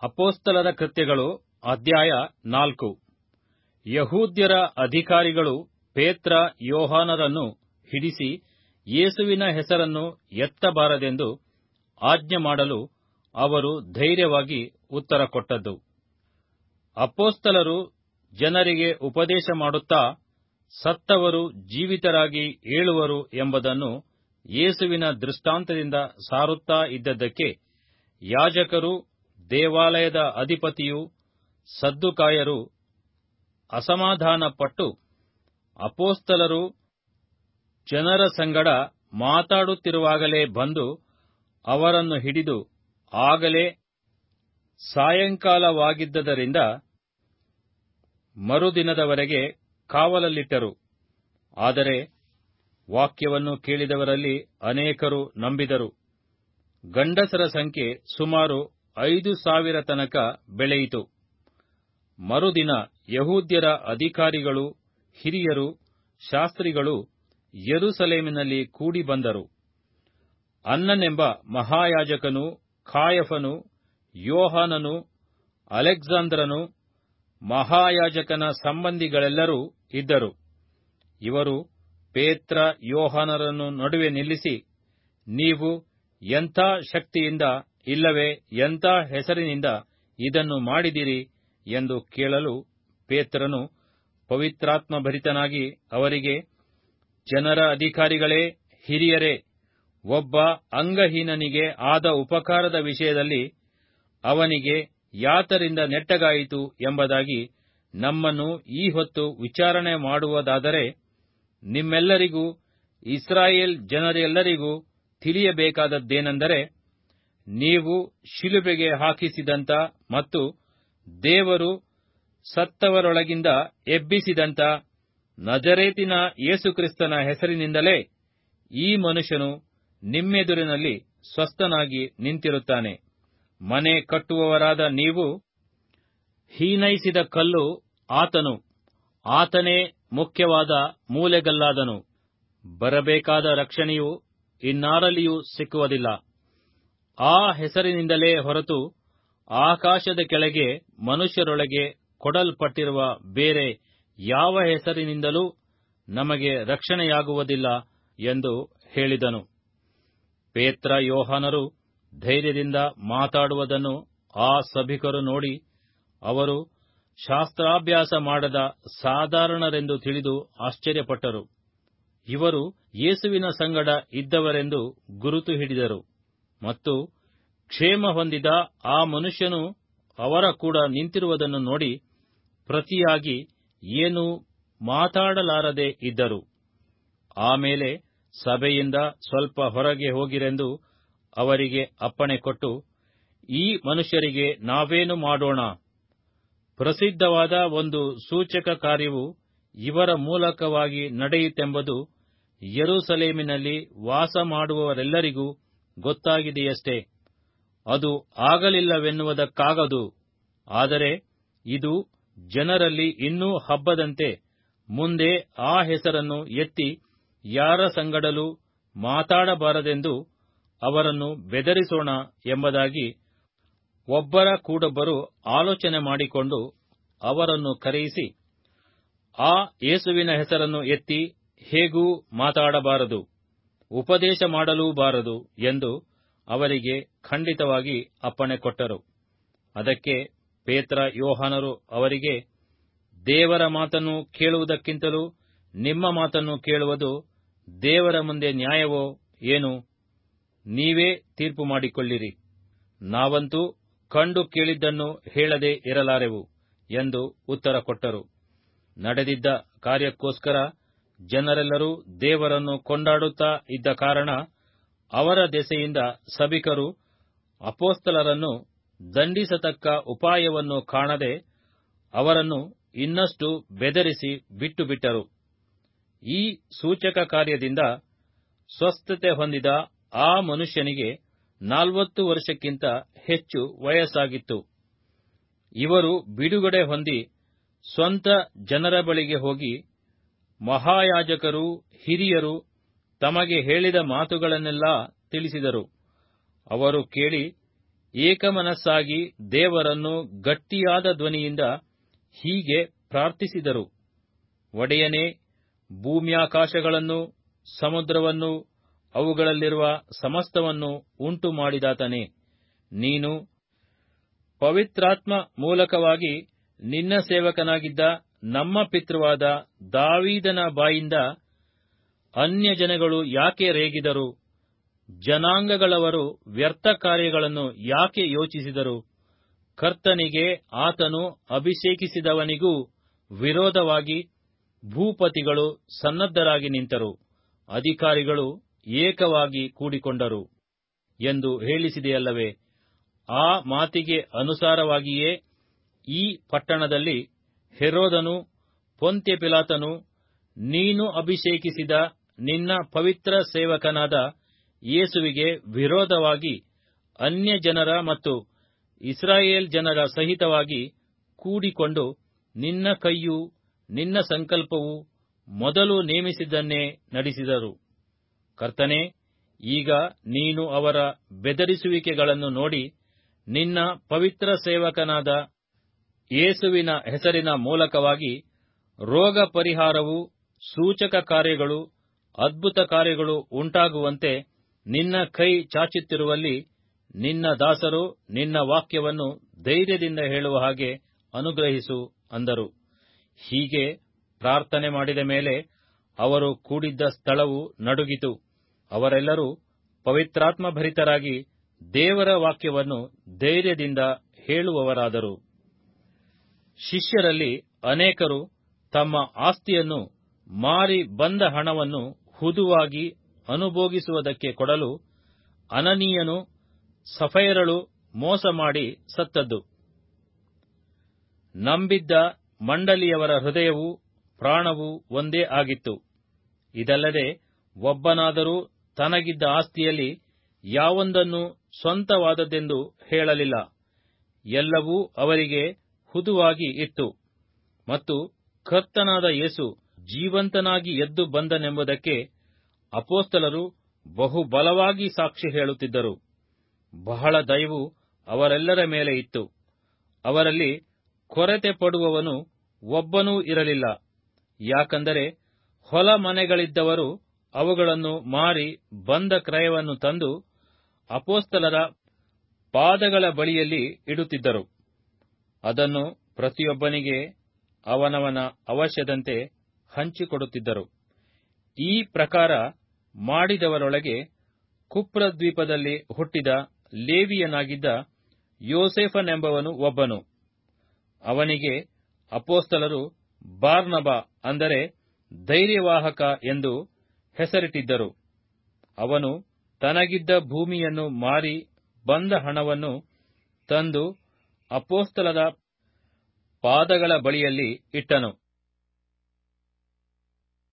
ಅಪೋಸ್ತಲರ ಕೃತ್ಯಗಳು ಅಧ್ಯಾಯ ನಾಲ್ಕು ಯಹೂದ್ಯರ ಅಧಿಕಾರಿಗಳು ಪೇತ್ರ ಯೋಹಾನರನ್ನು ಹಿಡಿಸಿ ಯೇಸುವಿನ ಹೆಸರನ್ನು ಎತ್ತಬಾರದೆಂದು ಆಜ್ಞೆ ಮಾಡಲು ಅವರು ಧೈರ್ಯವಾಗಿ ಉತ್ತರ ಕೊಟ್ಟದ್ದು ಅಪೋಸ್ತಲರು ಜನರಿಗೆ ಉಪದೇಶ ಮಾಡುತ್ತಾ ಸತ್ತವರು ಜೀವಿತರಾಗಿ ಏಳುವರು ಎಂಬುದನ್ನು ಯೇಸುವಿನ ದೃಷ್ಟಾಂತದಿಂದ ಸಾರುತ್ತಾ ಇದ್ದದ್ದಕ್ಕೆ ಯಾಜಕರು ದೇವಾಲಯದ ಅಧಿಪತಿಯೂ ಸದ್ದುಕಾಯರು ಅಸಮಾಧಾನಪಟ್ಟು ಅಪೋಸ್ತಲರು ಜನರ ಸಂಗಡ ಮಾತಾಡುತ್ತಿರುವಾಗಲೇ ಬಂದು ಅವರನ್ನು ಹಿಡಿದು ಆಗಲೇ ಸಾಯಂಕಾಲವಾಗಿದ್ದರಿಂದ ಮರುದಿನದವರೆಗೆ ಕಾವಲಲ್ಲಿಟ್ಟರು ಆದರೆ ವಾಕ್ಯವನ್ನು ಕೇಳಿದವರಲ್ಲಿ ಅನೇಕರು ನಂಬಿದರು ಗಂಡಸರ ಸಂಖ್ಯೆ ಸುಮಾರು ಐದು ಸಾವಿರ ತನಕ ಬೆಳೆಯಿತು ಮರುದಿನ ಯಹೂದ್ಯರ ಅಧಿಕಾರಿಗಳು ಹಿರಿಯರು ಶಾಸ್ತ್ರಿಗಳು ಯೆರೂಸಲೇಮಿನಲ್ಲಿ ಕೂಡಿ ಬಂದರು ಅನ್ನನೆಂಬ ಮಹಾಯಾಜಕನು ಕಾಯಫನು ಯೋಹಾನನು ಅಲೆಕ್ಸಾಂದ್ರನು ಮಹಾಯಾಜಕನ ಸಂಬಂಧಿಗಳೆಲ್ಲರೂ ಇದ್ದರು ಇವರು ಪೇತ್ರ ಯೋಹಾನರನ್ನು ನಡುವೆ ನಿಲ್ಲಿಸಿ ನೀವು ಎಂಥ ಶಕ್ತಿಯಿಂದ ಇಲ್ಲವೇ ಎಂಥ ಹೆಸರಿನಿಂದ ಇದನ್ನು ಮಾಡಿದಿರಿ ಎಂದು ಕೇಳಲು ಪೇತ್ರನು ಪವಿತ್ರಾತ್ಮಭರಿತನಾಗಿ ಅವರಿಗೆ ಜನರ ಅಧಿಕಾರಿಗಳೇ ಹಿರಿಯರೇ ಒಬ್ಬ ಅಂಗಹೀನನಿಗೆ ಆದ ಉಪಕಾರದ ವಿಷಯದಲ್ಲಿ ಅವನಿಗೆ ಯಾತರಿಂದ ನೆಟ್ಟಗಾಯಿತು ಎಂಬುದಾಗಿ ನಮ್ಮನ್ನು ಈ ಹೊತ್ತು ವಿಚಾರಣೆ ಮಾಡುವುದಾದರೆ ನಿಮ್ಮೆಲ್ಲರಿಗೂ ಇಸ್ರಾಯೇಲ್ ಜನರೆಲ್ಲರಿಗೂ ತಿಳಿಯಬೇಕಾದದ್ದೇನೆಂದರೆ ನೀವು ಶಿಲುಬೆಗೆ ಹಾಕಿಸಿದಂಥ ಮತ್ತು ದೇವರು ಸತ್ತವರೊಳಗಿಂದ ಎಬ್ಬಿಸಿದಂಥ ನಜರೇತಿನ ಯೇಸುಕ್ರಿಸ್ತನ ಹೆಸರಿನಿಂದಲೇ ಈ ಮನುಷ್ಯನು ನಿಮ್ಮೆದುರಿನಲ್ಲಿ ಸ್ವಸ್ಥನಾಗಿ ನಿಂತಿರುತ್ತಾನೆ ಮನೆ ಕಟ್ಟುವವರಾದ ನೀವು ಹೀನೈಸಿದ ಕಲ್ಲು ಆತನು ಆತನೇ ಮುಖ್ಯವಾದ ಮೂಲೆಗಲ್ಲಾದನು ಬರಬೇಕಾದ ರಕ್ಷಣೆಯು ಇನ್ನಾರಲ್ಲಿಯೂ ಸಿಕ್ಕುವುದಿಲ್ಲ ಆ ಹೆಸರಿನಿಂದಲೇ ಹೊರತು ಆಕಾಶದ ಕೆಳಗೆ ಮನುಷ್ಯರೊಳಗೆ ಕೊಡಲ್ಪಟ್ಟಿರುವ ಬೇರೆ ಯಾವ ಹೆಸರಿನಿಂದಲೂ ನಮಗೆ ರಕ್ಷಣೆಯಾಗುವುದಿಲ್ಲ ಎಂದು ಹೇಳಿದನು ಪೇತ್ರ ಯೋಹಾನರು ಧೈರ್ಯದಿಂದ ಮಾತಾಡುವುದನ್ನು ಆ ಸಭಿಕರು ನೋಡಿ ಅವರು ಶಾಸ್ತ್ರಾಭ್ಯಾಸ ಮಾಡದ ಸಾಧಾರಣರೆಂದು ತಿಳಿದು ಆಶ್ಚರ್ಯಪಟ್ಟರು ಇವರು ಯೇಸುವಿನ ಸಂಗಡ ಇದ್ದವರೆಂದು ಗುರುತು ಹಿಡಿದರು ಮತ್ತು ಕ್ಷೇಮ ಹೊಂದಿದ ಆ ಮನುಷ್ಯನು ಅವರ ಕೂಡ ನಿಂತಿರುವುದನ್ನು ನೋಡಿ ಪ್ರತಿಯಾಗಿ ಏನೂ ಮಾತಾಡಲಾರದೆ ಇದ್ದರು ಆಮೇಲೆ ಸಭೆಯಿಂದ ಸ್ವಲ್ಪ ಹೊರಗೆ ಹೋಗಿರೆಂದು ಅವರಿಗೆ ಅಪ್ಪಣೆ ಕೊಟ್ಟು ಈ ಮನುಷ್ಯರಿಗೆ ನಾವೇನು ಮಾಡೋಣ ಪ್ರಸಿದ್ಧವಾದ ಒಂದು ಸೂಚಕ ಕಾರ್ಯವು ಇವರ ಮೂಲಕವಾಗಿ ನಡೆಯಿತೆಂಬುದು ಯೆರೂಸಲೇಮಿನಲ್ಲಿ ವಾಸ ಮಾಡುವವರೆಲ್ಲರಿಗೂ ಗೊತ್ತಾಗಿದೆಯಷ್ಟೇ ಅದು ಆಗಲಿಲ್ಲವೆನ್ನುವುದಕ್ಕಾಗದು ಆದರೆ ಇದು ಜನರಲ್ಲಿ ಇನ್ನೂ ಹಬ್ಬದಂತೆ ಮುಂದೆ ಆ ಹೆಸರನ್ನು ಎತ್ತಿ ಯಾರ ಸಂಗಡಲೂ ಮಾತಾಡಬಾರದೆಂದು ಅವರನ್ನು ಬೆದರಿಸೋಣ ಎಂಬುದಾಗಿ ಒಬ್ಬರ ಕೂಡೊಬ್ಬರು ಆಲೋಚನೆ ಮಾಡಿಕೊಂಡು ಅವರನ್ನು ಕರೆಯಿಸಿ ಆ ಯೇಸುವಿನ ಹೆಸರನ್ನು ಎತ್ತಿ ಹೇಗೂ ಮಾತಾಡಬಾರದು ಉಪದೇಶ ಮಾಡಲೂಬಾರದು ಎಂದು ಅವರಿಗೆ ಖಂಡಿತವಾಗಿ ಅಪ್ಪಣೆ ಕೊಟ್ಟರು ಅದಕ್ಕೆ ಪೇತ್ರ ಯೋಹಾನರು ಅವರಿಗೆ ದೇವರ ಮಾತನ್ನು ಕೇಳುವುದಕ್ಕಿಂತಲೂ ನಿಮ್ಮ ಮಾತನ್ನು ಕೇಳುವುದು ದೇವರ ಮುಂದೆ ನ್ಯಾಯವೋ ಏನು ನೀವೇ ತೀರ್ಪು ಮಾಡಿಕೊಳ್ಳಿರಿ ನಾವಂತೂ ಕಂಡು ಕೇಳಿದ್ದನ್ನು ಹೇಳದೆ ಇರಲಾರೆವು ಎಂದು ಉತ್ತರ ಕೊಟ್ಟರು ನಡೆದಿದ್ದ ಕಾರ್ಯಕ್ಕೋಸ್ಕರ ಜನರೆಲ್ಲರೂ ದೇವರನ್ನು ಕೊಂಡಾಡುತ್ತಾ ಇದ್ದ ಕಾರಣ ಅವರ ದೆಸೆಯಿಂದ ಸಭಿಕರು ಅಪೋಸ್ತಲರನ್ನು ದಂಡಿಸತಕ್ಕ ಉಪಾಯವನ್ನು ಕಾಣದೆ ಅವರನ್ನು ಇನ್ನಷ್ಟು ಬೆದರಿಸಿ ಬಿಟ್ಟು ಬಿಟ್ಟರು ಈ ಸೂಚಕ ಕಾರ್ಯದಿಂದ ಸ್ವಸ್ಥತೆ ಹೊಂದಿದ ಆ ಮನುಷ್ಯನಿಗೆ ನಾಲ್ವತ್ತು ವರ್ಷಕ್ಕಿಂತ ಹೆಚ್ಚು ವಯಸ್ಸಾಗಿತ್ತು ಇವರು ಬಿಡುಗಡೆ ಹೊಂದಿ ಸ್ವಂತ ಜನರ ಬಳಿಗೆ ಹೋಗಿ ಮಹಾಯಾಜಕರು ಹಿರಿಯರು ತಮಗೆ ಹೇಳಿದ ಮಾತುಗಳನ್ನೆಲ್ಲ ತಿಳಿಸಿದರು ಅವರು ಕೇಳಿ ಏಕಮನಸ್ಸಾಗಿ ದೇವರನ್ನು ಗಟ್ಟಿಯಾದ ಧ್ವನಿಯಿಂದ ಹೀಗೆ ಪ್ರಾರ್ಥಿಸಿದರು ಒಡೆಯನೇ ಭೂಮ್ಯಾಕಾಶಗಳನ್ನು ಸಮುದ್ರವನ್ನು ಅವುಗಳಲ್ಲಿರುವ ಸಮಸ್ತವನ್ನು ಉಂಟು ಮಾಡಿದಾತನೇ ನೀನು ಪವಿತ್ರಾತ್ಮ ಮೂಲಕವಾಗಿ ನಿನ್ನ ಸೇವಕನಾಗಿದ್ದ ನಮ್ಮ ಪಿತೃವಾದ ದಾವೀದನ ಬಾಯಿಂದ ಅನ್ಯ ಜನಗಳು ಯಾಕೆ ರೇಗಿದರು ಜನಾಂಗಗಳವರು ವ್ಯರ್ಥ ಕಾರ್ಯಗಳನ್ನು ಯಾಕೆ ಯೋಚಿಸಿದರು ಕರ್ತನಿಗೆ ಆತನು ಅಭಿಷೇಕಿಸಿದವನಿಗೂ ವಿರೋಧವಾಗಿ ಭೂಪತಿಗಳು ಸನ್ನದ್ಧರಾಗಿ ನಿಂತರು ಅಧಿಕಾರಿಗಳು ಏಕವಾಗಿ ಕೂಡಿಕೊಂಡರು ಎಂದು ಹೇಳಿಸಿದೆಯಲ್ಲವೇ ಆ ಮಾತಿಗೆ ಅನುಸಾರವಾಗಿಯೇ ಈ ಪಟ್ಟಣದಲ್ಲಿ ಹೆರೋದನು ಪೊಂತ್ಯ ಪಿಲಾತನು ನೀನು ಅಭಿಷೇಕಿಸಿದ ನಿನ್ನ ಪವಿತ್ರ ಸೇವಕನಾದ ಯೇಸುವಿಗೆ ವಿರೋಧವಾಗಿ ಅನ್ಯ ಜನರ ಮತ್ತು ಇಸ್ರಾಯೇಲ್ ಜನರ ಸಹಿತವಾಗಿ ಕೂಡಿಕೊಂಡು ನಿನ್ನ ಕೈಯೂ ನಿನ್ನ ಸಂಕಲ್ಪವು ಮೊದಲು ನೇಮಿಸಿದ್ದನ್ನೇ ನಡೆಸಿದರು ಕರ್ತನೆ ಈಗ ನೀನು ಅವರ ಬೆದರಿಸುವಿಕೆಗಳನ್ನು ನೋಡಿ ನಿನ್ನ ಪವಿತ್ರ ಸೇವಕನಾದ ಯೇಸುವಿನ ಹೆಸರಿನ ಮೂಲಕವಾಗಿ ರೋಗ ಪರಿಹಾರವು ಸೂಚಕ ಕಾರ್ಯಗಳು ಅದ್ಭುತ ಕಾರ್ಯಗಳು ಉಂಟಾಗುವಂತೆ ನಿನ್ನ ಕೈ ಚಾಚುತ್ತಿರುವಲ್ಲಿ ನಿನ್ನ ದಾಸರು ನಿನ್ನ ವಾಕ್ಯವನ್ನು ಧೈರ್ಯದಿಂದ ಹೇಳುವ ಹಾಗೆ ಅನುಗ್ರಹಿಸು ಅಂದರು ಹೀಗೆ ಪ್ರಾರ್ಥನೆ ಮಾಡಿದ ಮೇಲೆ ಅವರು ಕೂಡಿದ್ದ ಸ್ಥಳವು ನಡುಗಿತು ಅವರೆಲ್ಲರೂ ಪವಿತ್ರಾತ್ಮ ಭರಿತರಾಗಿ ದೇವರ ವಾಕ್ಯವನ್ನು ಧೈರ್ಯದಿಂದ ಹೇಳುವವರಾದರು ಶಿಷ್ಯರಲ್ಲಿ ಅನೇಕರು ತಮ್ಮ ಆಸ್ತಿಯನ್ನು ಮಾರಿ ಬಂದ ಹಣವನ್ನು ಹುದುವಾಗಿ ಅನುಭೋಗಿಸುವುದಕ್ಕೆ ಕೊಡಲು ಅನನೀಯನು ಸಫೈರಳು ಮೋಸ ಮಾಡಿ ಸತ್ತದ್ದು ನಂಬಿದ್ದ ಮಂಡಲಿಯವರ ಹೃದಯವೂ ಪ್ರಾಣವೂ ಒಂದೇ ಆಗಿತ್ತು ಇದಲ್ಲದೆ ಒಬ್ಬನಾದರೂ ತನಗಿದ್ದ ಆಸ್ತಿಯಲ್ಲಿ ಯಾವೊಂದನ್ನು ಸ್ವಂತವಾದದ್ದೆಂದು ಹೇಳಲಿಲ್ಲ ಎಲ್ಲವೂ ಅವರಿಗೆ ಹುದುವಾಗಿ ಇತ್ತು ಮತ್ತು ಕರ್ತನಾದ ಯೇಸು ಜೀವಂತನಾಗಿ ಎದ್ದು ಬಂದನೆಂಬುದಕ್ಕೆ ಅಪೋಸ್ತಲರು ಬಹು ಬಲವಾಗಿ ಸಾಕ್ಷಿ ಹೇಳುತ್ತಿದ್ದರು ಬಹಳ ದಯವು ಅವರೆಲ್ಲರ ಮೇಲೆ ಇತ್ತು ಅವರಲ್ಲಿ ಕೊರತೆ ಪಡುವವನು ಒಬ್ಬನೂ ಇರಲಿಲ್ಲ ಯಾಕಂದರೆ ಹೊಲ ಮನೆಗಳಿದ್ದವರು ಅವುಗಳನ್ನು ಮಾರಿ ಬಂದ ಕ್ರಯವನ್ನು ತಂದು ಅಪೋಸ್ತಲರ ಪಾದಗಳ ಬಳಿಯಲ್ಲಿ ಇಡುತ್ತಿದ್ದರು ಅದನ್ನು ಪ್ರತಿಯೊಬ್ಬನಿಗೆ ಅವನವನ ಅವಶ್ಯದಂತೆ ಹಂಚಿಕೊಡುತ್ತಿದ್ದರು ಈ ಪ್ರಕಾರ ಮಾಡಿದವರೊಳಗೆ ಕುಪ್ರದ್ವೀಪದಲ್ಲಿ ಹುಟ್ಟಿದ ಲೇವಿಯನಾಗಿದ್ದ ಯೋಸೇಫನೆಂಬವನು ಒಬ್ಬನು ಅವನಿಗೆ ಅಪೋಸ್ತಲರು ಬಾರ್ನಬ ಅಂದರೆ ಧೈರ್ಯವಾಹಕ ಎಂದು ಹೆಸರಿಟ್ಟಿದ್ದರು ಅವನು ತನಗಿದ್ದ ಭೂಮಿಯನ್ನು ಮಾರಿ ಬಂದ ಹಣವನ್ನು ತಂದು ಅಪೋಸ್ತಲರ ಪಾದಗಳ ಬಳಿಯಲ್ಲಿ ಇಟ್ಟನು